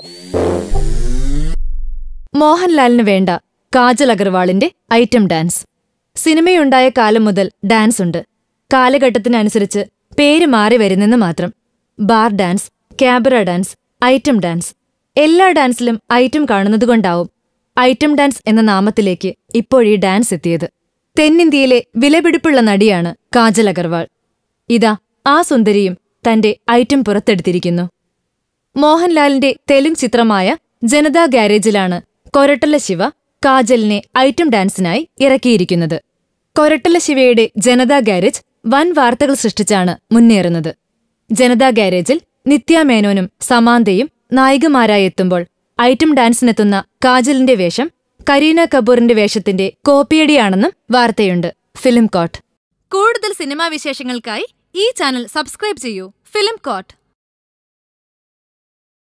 മോഹൻലാലിന് വേണ്ട കാജൽ അഗർവാളിന്റെ ഐറ്റം ഡാൻസ് സിനിമയുണ്ടായ കാലം മുതൽ ഡാൻസ് ഉണ്ട് കാലഘട്ടത്തിനനുസരിച്ച് പേര് മാറി വരുന്നെന്ന് മാത്രം bar dance cabaret dance item dance എല്ലാ ഡാൻസിലും ഐറ്റം കാണുന്നതുകൊണ്ടാവും ഐറ്റം ഡാൻസ് എന്ന നാമത്തിലേക്ക് ഇപ്പോഴീ ഡാൻസ് എത്തിയത് തെന്നിന്ത്യയിലെ വിലപിടിപ്പുള്ള നടിയാണ് കാജൽ അഗർവാൾ ഇതാ ആ സുന്ദരിയും തന്റെ ഐറ്റം പുറത്തെടുത്തിരിക്കുന്നു മോഹൻലാലിന്റെ തെലുങ്ക് ചിത്രമായ ജനതാ ഗാരേജിലാണ് കൊരട്ടല ശിവ കാജലിനെ ഐറ്റം ഡാൻസിനായി ഇറക്കിയിരിക്കുന്നത് കൊരട്ടല ശിവയുടെ ജനതാ ഗാരേജ് വൻ വാർത്തകൾ സൃഷ്ടിച്ചാണ് മുന്നേറുന്നത് ജനതാ ഗാരേജിൽ നിത്യ മേനോനും സമാന്തയും നായികമാരായി എത്തുമ്പോൾ ഐറ്റം ഡാൻസിനെത്തുന്ന കാജലിന്റെ വേഷം കരീന കപൂറിന്റെ വേഷത്തിന്റെ കോപ്പിയടിയാണെന്നും വാർത്തയുണ്ട് ഫിലിം കോട്ട് കൂടുതൽ സിനിമാ വിശേഷങ്ങൾക്കായി ഈ ചാനൽ സബ്സ്ക്രൈബ് ചെയ്യൂ ഫിലിം കോട്ട്